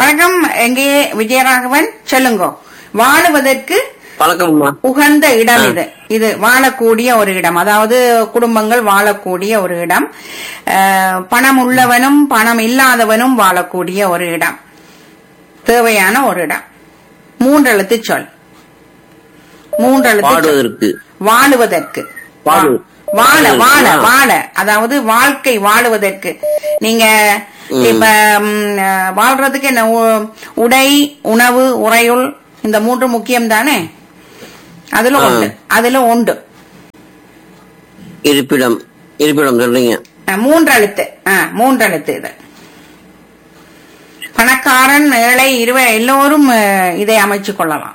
வணக்கம் எங்கே விஜயராகவன் சொல்லுங்க வாழுவதற்கு வணக்கம்மா உகந்த இடம் இது இது வாழக்கூடிய ஒரு இடம் அதாவது குடும்பங்கள் வாழக்கூடிய ஒரு இடம் அஹ், பணம் உள்ளவனும் பணம் இல்லாதவனும் வாழக்கூடிய ஒரு இடம் தேவையான ஒரு இடம் மூன்றெழுத்து சொல் மூன்றெழுத்து சொல். பாடுவதற்கு வாழுவதற்கு வாழு. வாழ வாழ ஆ. வாழ அதாவது வாழ்க்கை வாழுவதற்கு நீங்க இப்ப ம், அஹ், வாழ்றதுக்கு என்ன உ- உடை உணவு உறையுள் இந்த மூன்று முக்கியம் தானே அதுல ஆ. உண்டு அதுல உண்டு இருப்பிடம் இருப்பிடம் சொல்றீங்க அஹ், மூன்றெழுத்து ஆ, மூன்றெழுத்து இது பணக்காரன் ஏழை இருவ எல்லோரும் அஹ், இதை அமைச்சு கொள்ளலாம்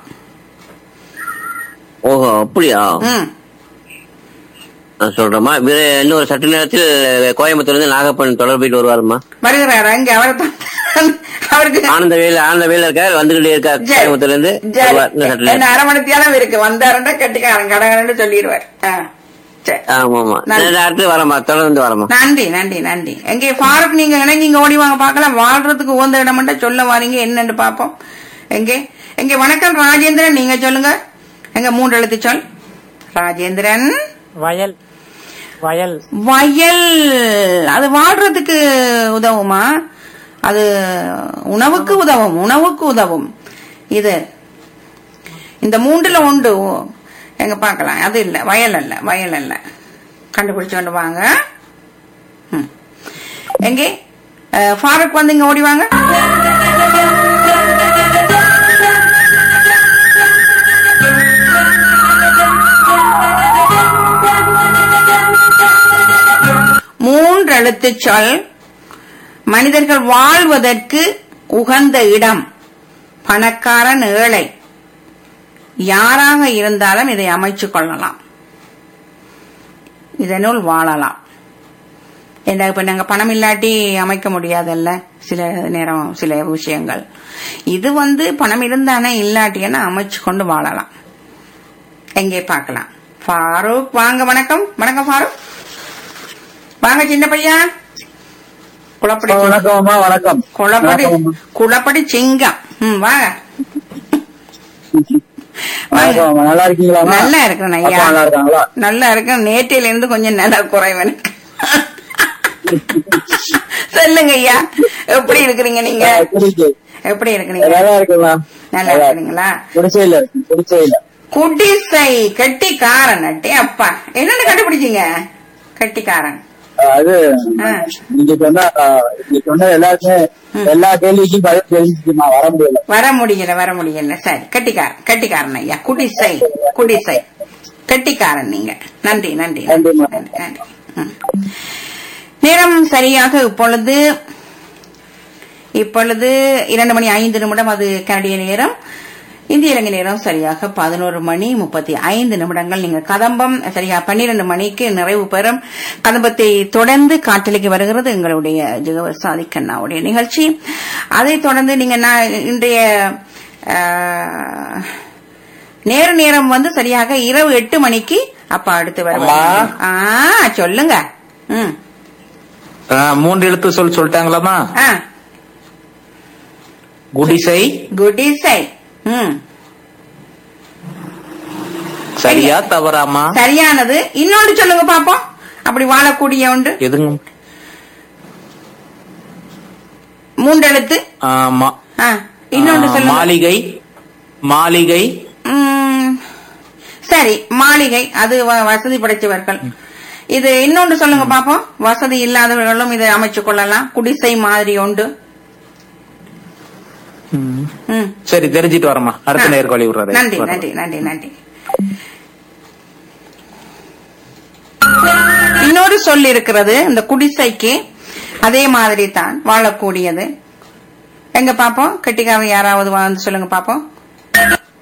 ஓஹோ அப்படியா ம் நான் சொல்றேம்மா வேற இன்னொரு சற்று நேரத்தில் கோயம்புத்தூர்ல இருந்து நாகப்பன் தொடர்பிட்டு வருவாருமா வருகிறார் அங்க அவரை தான் அவருக்கு ஆனந்த வேல ஆனந்த வேல இருக்கார் வந்துகிட்டே இருக்கார் சரி. கோயம்புத்தூர்ல இருந்து சரி. வருவார் இன்னும் சற்று என்ன நேரம் அரை மணித்தியாலம் இருக்கு வந்தாருன்னா கட்டிக்காரன் கடகரன்னு சொல்லிடுவார் ஆ. சரி. ஆமா ஆமா நன்றி. நான் அடுத்து வரமா தொடர்ந்து வரமா நன்றி நன்றி நன்றி எங்கே ஃபாரூக் நீங்க இணங்கி இங்க ஓடி வாங்க பார்க்கலாம் வாழ்றதுக்கு உகந்த இடம் மட்டும் சொல்ல வாரீங்க என்னன்னு பாப்போம் எங்கே எங்கே வணக்கம் ராஜேந்திரன் நீங்க சொல்லுங்க எங்க மூன்று எழுத்து சொல் ராஜேந்திரன் வயல் வயல் வயல் அது வாழ்றதுக்கு உதவுமா அது உணவுக்கு உதவும் உணவுக்கு உதவும் இது இந்த மூன்றுல உண்டு எங்க பார்க்கலாம் அது இல்ல வயல் அல்ல வயல் அல்ல கண்டுபிடிச்சு கொண்டு வாங்க ம். எங்கே அஹ், ஃபாரூக் வந்து இங்க ஓடி வாங்க மூன்றெழுத்து சொல் மனிதர்கள் வாழ்வதற்கு உகந்த இடம் பணக்காரன் ஏழை யாராக இருந்தாலும் இதை அமைச்சுக் கொள்ளலாம் இதனுள் வாழலாம் என்ன இப்ப நாங்க பணம் இல்லாட்டி அமைக்க முடியாதல்ல சில நேரம் சில விஷயங்கள் இது வந்து பணம் இருந்தானே இல்லாட்டியன்னா அமைச்சு கொண்டு வாழலாம் எங்கே பார்க்கலாம் ஃபாரூக் வாங்க வணக்கம் வணக்கம் ஃபாரூக் வாங்க சின்ன பையா குளப்படி சிங்கம். வணக்கம் அம்மா வணக்கம் குளப்படி வணக்கம் அம்மா. குளப்படி சிங்கம் ம் வாங்க வணக்கம் அம்மா. நல்லா இருக்கீங்களா அம்மா? நல்லா இருக்கிறேன் ஐயா அப்பா நல்லா இருக்காங்களா நல்லா இருக்கேன் நேற்றையில இருந்து கொஞ்சம் நல்லா குறைவு எனக்கு சொல்லுங்க ஐயா எப்படி இருக்கிறீங்க நீங்க ஆ, புரியுது. எப்படி இருக்கிறீங்க நல்லா இருக்குங்களா நல்லா இருக்கிறீங்களா குடிசையில இருக்கு குடிசையில குடிசை கட்டிக்காரன் அட்டே அப்பா என்னன்னு கண்டுபிடிச்சீங்க கட்டிக்காரன் ஆ, அது ஆ. நீங்க சொன்ன ஆ, நீங்க சொன்ன எல்லாருமே எல்லா கேள்விக்கும் பதில் தெரிஞ்சுக்குமா வர முடியல வர முடியல வர முடியல சரி கட்டிக்காரன் கட்டிக்காரன் ஐயா குடிசை குடிசை கட்டிக்காரன் நீங்க நன்றி நன்றி நன்றி நன்றிம்மா. நன்றி நன்றி ம். நேரம் சரியாக இப்பொழுது இப்பொழுது இரண்டு மணி ஐந்து நிமிடம் அது கனடிய நேரம் இந்திய இலங்கை நேரம் சரியாக பதினோரு மணி முப்பத்தி ஐந்து நிமிடங்கள் நீங்க கதம்பம் சரியா பன்னிரண்டு மணிக்கு நிறைவு பெறும் கதம்பத்தை தொடர்ந்து காற்றலைக்கு வருகிறது எங்களுடைய ஜெகவர் சாதிக்கண்ணாவுடைய நிகழ்ச்சி அதைத் தொடர்ந்து நீங்க நான் இன்றைய ஆஹ், நேர நேரம் வந்து சரியாக இரவு எட்டு மணிக்கு அப்ப அடுத்து அம்மா. வருவாங்க ஆ சொல்லுங்க ம் ஆ, மூன்று எழுத்து சொல் சொல்லிட்டாங்களாமா ஆ குடிசை குடிசை ம் சரியா தவறாமா சரியானது இன்னொன்று சொல்லுங்க பாப்போம் அப்படி வாழக்கூடிய ஒன்று எதுங்க மூன்றெழுத்து ஆமா ஆ, இன்னொன்று ஆ, சொல்லுங்க மாளிகை மாளிகை ம், சரி மாளிகை அது வ- வசதி படைத்தவர்கள் இது இன்னொன்று சொல்லுங்க பாப்போம் வசதி இல்லாதவர்களும் இதை அமைச்சுக் கொள்ளலாம் குடிசை மாதிரி உண்டு ம். ம். சரி தெரிஞ்சிட்டு வரமா அடுத்த ஆ. நேருக்கு வழி விடுறது நன்றி நன்றி நன்றி நன்றி இன்னொரு சொல் இருக்கிறது இந்த குடிசைக்கு அதே மாதிரி தான் வாழக்கூடியது எங்க பாப்போம் கெட்டிக்காரன் யாராவது வந்து சொல்லுங்க பாப்போம்